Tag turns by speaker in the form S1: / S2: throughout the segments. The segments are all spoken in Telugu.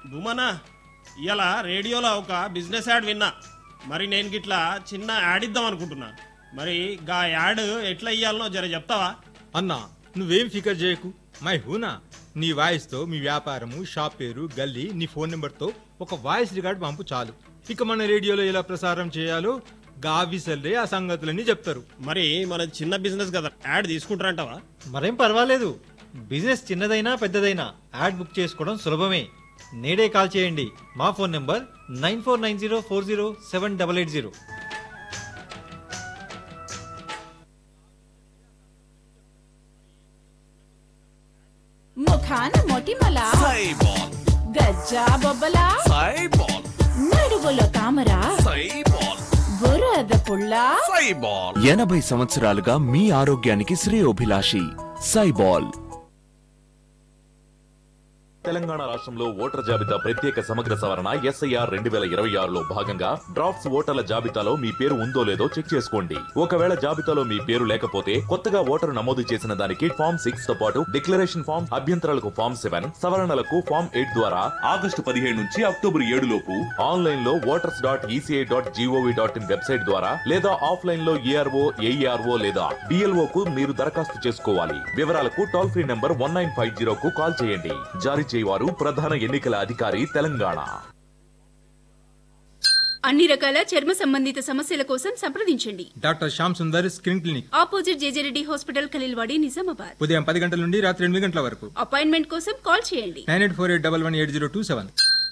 S1: భూమనా ఇలా రేడియోలో ఒక బిజినెస్ యాడ్ విన్నా మరి నేను గిట్లా చిన్న యాడ్ ఇద్దాం అనుకుంటున్నా మరి గా యాడ్ ఎట్లా ఇయ్యాలనో జర చెప్తావా
S2: అన్నా నువ్వేం ఫికర్ చేయకు మై హూనా నీ వాయిస్తో మీ వ్యాపారము షాప్ పేరు గల్లీ నీ ఫోన్ నెంబర్తో ఒక వాయిస్ రికార్డ్ పంపు చాలు ఇక మన రేడియోలో ఎలా ప్రసారం చేయాలో గావిసల్లే ఆ సంగతులన్నీ చెప్తారు
S1: మరి మన చిన్న బిజినెస్ కదా యాడ్ తీసుకుంటారంటావా
S3: మరేం పర్వాలేదు బిజినెస్ చిన్నదైనా పెద్దదైనా యాడ్ బుక్ చేసుకోవడం సులభమే నేడే కాల్ చేయండి మా phone number nine four nine zero four zero seven double eight zero
S4: ముఖాన మొటిమల
S5: సైబాల్
S4: గజ్జా బొబ్బల
S5: సైబాల్
S4: నడువులో తామర
S5: సైబాల్
S4: బురద పుల్ల
S5: సైబాల్
S6: ఎనభై సంవత్సరాలుగా మీ ఆరోగ్యానికి శ్రేయోభిలాషి సైబాల్
S7: తెలంగాణ రాష్ట్రంలో ఓటర్ జాబితా ప్రత్యేక సమగ్ర సవరణ ఎస్ఐఆర్ రెండు వేల ఇరవై ఆరులో భాగంగా డ్రాఫ్ట్స్ ఓటర్ల జాబితాలో మీ పేరు ఉందో లేదో చెక్ చేసుకోండి ఒకవేళ జాబితాలో మీ పేరు లేకపోతే కొత్తగా ఓటరు నమోదు చేసిన దానికి ఫామ్ సిక్స్ తో పాటు డిక్లరేషన్ ఫామ్ అభ్యంతరాలకు ఫామ్ సెవెన్ సవరణలకు ఫామ్ ఎయిట్ ద్వారా ఆగస్టు పదిహేడు నుంచి అక్టోబర్ ఏడు లోపు ఆన్లైన్ లో voters dot ECI dot G O V dot in website ద్వారా లేదా ఆఫ్లైన్ లో ఏఆర్ఓ ఏఈఆర్ఓ లేదా డిఎల్ఓ కు మీరు దరఖాస్తు చేసుకోవాలి వివరాలకు toll free number one nine five zero కు కాల్ చేయండి జారీ చేయవారు ప్రధాన ఎన్నికల అధికారి తెలంగాణ
S8: అన్ని రకాల చర్మ సంబంధిత సమస్యల కోసం సంప్రదించండి
S2: doctor Shyam Sundar screen clinic
S8: opposite JJ Reddy hospital Khaleelwadi Nizamabad
S2: ఉదయం పది గంటల నుండి రాత్రి ఎనిమిది గంటల వరకు
S8: అపాయింట్మెంట్ కోసం కాల్ చేయండి
S2: nine eight four eight double one eight zero two seven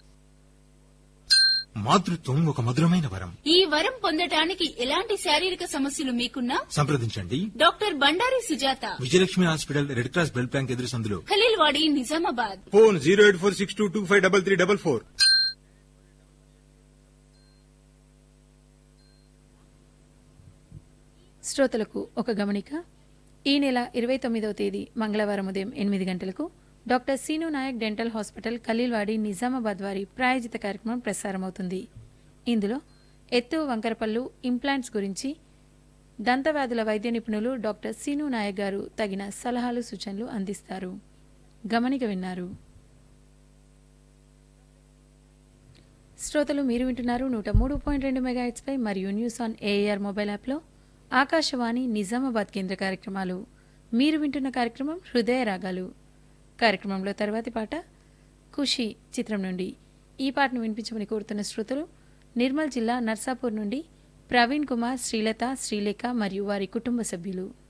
S2: మాతృత్వం ఒక మధురమైన వరం
S8: ఈ వరం పొందటానికి ఎలాంటి శారీరక సమస్యలు మీకున్నా
S2: సంప్రదించండి
S8: doctor Bandari Sujatha
S2: Vijayalakshmi hospital red cross blood bank ఎదురు సందులో
S8: Khaleelwadi Nizamabad
S2: phone zero eight four six two two five double three double four
S9: శ్రోతలకు ఒక గమనిక ఈ నెల ఇరవై తొమ్మిదవ తేదీ మంగళవారం ఉదయం ఎనిమిది గంటలకు doctor Seenu Naik dental hospital Khaleelwadi Nizamabad వారి ప్రాయోజిత కార్యక్రమం ప్రసారమవుతుంది ఇందులో ఎత్తు వంకరపల్లు ఇంప్లాంట్స్ గురించి దంతవ్యాధుల వైద్య నిపుణులు డాక్టర్ సీను నాయక్ గారు తగిన సలహాలు సూచనలు అందిస్తారు గమనిక విన్నారు శ్రోతలు మీరు వింటున్నారు నూట మూడు పాయింట్ రెండు మెగాహెట్స్పై మరియు న్యూస్ ఆన్ ఏఆర్ మొబైల్ యాప్లో ఆకాశవాణి నిజామాబాద్ కేంద్ర కార్యక్రమాలు మీరు వింటున్న కార్యక్రమం హృదయ రాగాలు కార్యక్రమంలో తర్వాతి పాట ఖుషి చిత్రం నుండి ఈ పాటను వినిపించమని కోరుతున్న శ్రోతలు నిర్మల్ జిల్లా నర్సాపూర్ నుండి ప్రవీణ్ కుమార్ శ్రీలత శ్రీలేఖ మరియు వారి కుటుంబ సభ్యులు